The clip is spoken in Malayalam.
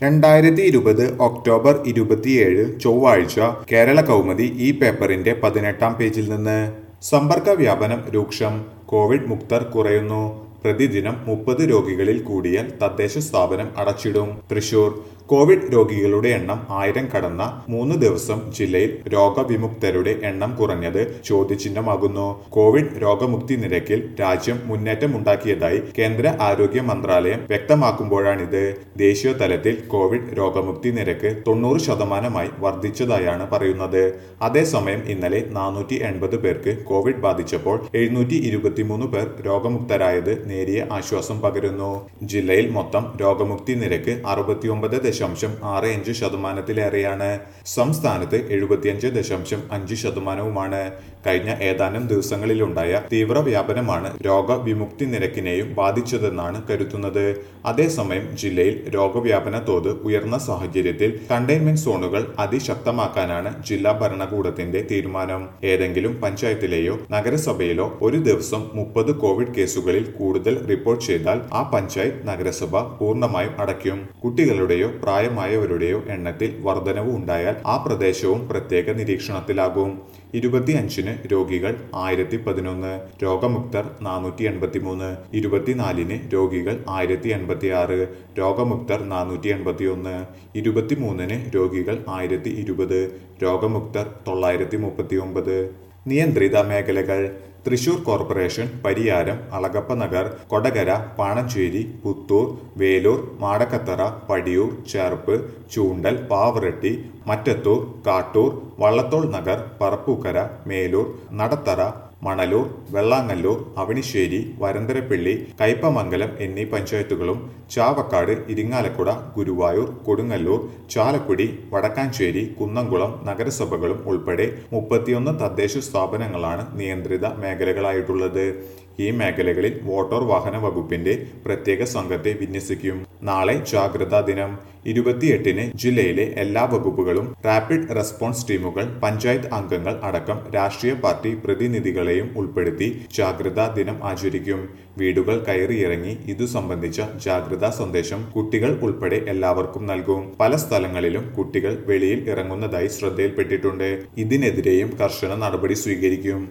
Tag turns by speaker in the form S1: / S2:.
S1: രണ്ടായിരത്തി ഇരുപത് ഒക്ടോബർ ഇരുപത്തിയേഴ് ചൊവ്വാഴ്ച കേരള കൗമുദി ഈ പേപ്പറിന്റെ പതിനെട്ടാം പേജിൽ നിന്ന് സമ്പർക്ക വ്യാപനം രൂക്ഷം കോവിഡ് മുക്തർ കുറയുന്നു പ്രതിദിനം മുപ്പത് രോഗികളിൽ കൂടിയാൽ തദ്ദേശ സ്ഥാപനം അടച്ചിടും തൃശൂർ കോവിഡ് രോഗികളുടെ എണ്ണം ആയിരം കടന്ന മൂന്ന് ദിവസം ജില്ലയിൽ രോഗവിമുക്തരുടെ എണ്ണം കുറഞ്ഞത് ചോദ്യചിഹ്നമാകുന്നു കോവിഡ് രോഗമുക്തി നിരക്കിൽ രാജ്യം മുന്നേറ്റമുണ്ടാക്കിയതായി കേന്ദ്ര ആരോഗ്യ മന്ത്രാലയം വ്യക്തമാക്കുമ്പോഴാണിത് ദേശീയ തലത്തിൽ കോവിഡ് രോഗമുക്തി നിരക്ക് തൊണ്ണൂറ് ശതമാനമായി വർദ്ധിച്ചതായാണ് പറയുന്നത് അതേസമയം ഇന്നലെ നാനൂറ്റി എൺപത് പേർക്ക് കോവിഡ് ബാധിച്ചപ്പോൾ എഴുന്നൂറ്റി ഇരുപത്തിമൂന്ന് പേർ രോഗമുക്തരായത് നേരിയ ആശ്വാസം പകരുന്നു ജില്ലയിൽ മൊത്തം രോഗമുക്തി നിരക്ക് അറുപത്തിയൊമ്പത് ദശാംശം ആറ് അഞ്ച് ശതമാനത്തിലേറെയാണ് സംസ്ഥാനത്ത് എഴുപത്തിയഞ്ച് ദശാംശം അഞ്ച് ശതമാനവുമാണ് കഴിഞ്ഞ ഏതാനും ദിവസങ്ങളിലുണ്ടായ തീവ്രവ്യാപനമാണ് രോഗവിമുക്തി നിരക്കിനെയും ബാധിച്ചതെന്നാണ് കരുതുന്നത് അതേസമയം ജില്ലയിൽ രോഗവ്യാപന തോത് ഉയർന്ന സാഹചര്യത്തിൽ കണ്ടെയ്ൻമെന്റ് സോണുകൾ അതിശക്തമാക്കാനാണ് ജില്ലാ ഭരണകൂടത്തിന്റെ തീരുമാനം ഏതെങ്കിലും പഞ്ചായത്തിലെയോ നഗരസഭയിലോ ഒരു ദിവസം മുപ്പത് കോവിഡ് കേസുകളിൽ കൂടുതൽ റിപ്പോർട്ട് ചെയ്താൽ ആ പഞ്ചായത്ത് നഗരസഭ പൂർണ്ണമായും അടയ്ക്കും കുട്ടികളുടെയോ പ്രായമായവരുടെയോ എണ്ണത്തിൽ വർധനവ് ഉണ്ടായാൽ ആ പ്രദേശവും പ്രത്യേക നിരീക്ഷണത്തിലാകും ഇരുപത്തിയഞ്ചിന് രോഗികൾ ആയിരത്തി പതിനൊന്ന് രോഗമുക്തർ നാനൂറ്റി എൺപത്തി മൂന്ന് ഇരുപത്തിനാലിന് രോഗികൾ ആയിരത്തി എൺപത്തി ആറ് രോഗമുക്തർ നാനൂറ്റി എൺപത്തി ഒന്ന് ഇരുപത്തിമൂന്നിന് രോഗികൾ ആയിരത്തി ഇരുപത് രോഗമുക്തർ തൊള്ളായിരത്തി മുപ്പത്തി ഒമ്പത് നിയന്ത്രിത മേഖലകൾ തൃശൂർ കോർപ്പറേഷൻ പരിയാരം അളഗപ്പ നഗർ കൊടകര പാണഞ്ചേരി പുത്തൂർ വേലൂർ മാടക്കത്തറ പടിയൂർ ചേർപ്പ് ചൂണ്ടൽ പാവറട്ടി മറ്റത്തൂർ കാട്ടൂർ വള്ളത്തോൾ നഗർ പറപ്പൂക്കര മേലൂർ നടത്തറ മണലൂർ വെള്ളാങ്ങല്ലൂർ അവണിശ്ശേരി വരന്തരപ്പിള്ളി കയ്പമംഗലം എന്നീ പഞ്ചായത്തുകളും ചാവക്കാട് ഇരിങ്ങാലക്കുട ഗുരുവായൂർ കൊടുങ്ങല്ലൂർ ചാലക്കുടി വടക്കാഞ്ചേരി കുന്നംകുളം നഗരസഭകളും ഉൾപ്പെടെ മുപ്പത്തിയൊന്ന് തദ്ദേശ സ്ഥാപനങ്ങളാണ് നിയന്ത്രിത മേഖലകളായിട്ടുള്ളത് ഈ മേഖലകളിൽ മോട്ടോർ വാഹന വകുപ്പിന്റെ പ്രത്യേക സംഘത്തെ വിന്യസിക്കും നാളെ ജാഗ്രതാ ദിനം ഇരുപത്തിയെട്ടിന് ജില്ലയിലെ എല്ലാ വകുപ്പുകളും റാപ്പിഡ് റെസ്പോൺസ് ടീമുകൾ പഞ്ചായത്ത് അംഗങ്ങൾ അടക്കം രാഷ്ട്രീയ പാർട്ടി പ്രതിനിധികളെയും ഉൾപ്പെടുത്തി ജാഗ്രതാ ദിനം ആചരിക്കും വീടുകൾ കയറിയിറങ്ങി ഇതു സംബന്ധിച്ച ജാഗ്രതാ സന്ദേശം കുട്ടികൾ ഉൾപ്പെടെ എല്ലാവർക്കും നൽകും പല സ്ഥലങ്ങളിലും കുട്ടികൾ വെളിയിൽ ഇറങ്ങുന്നതായി ശ്രദ്ധയിൽപ്പെട്ടിട്ടുണ്ട് ഇതിനെതിരെയും കർശന നടപടി സ്വീകരിക്കും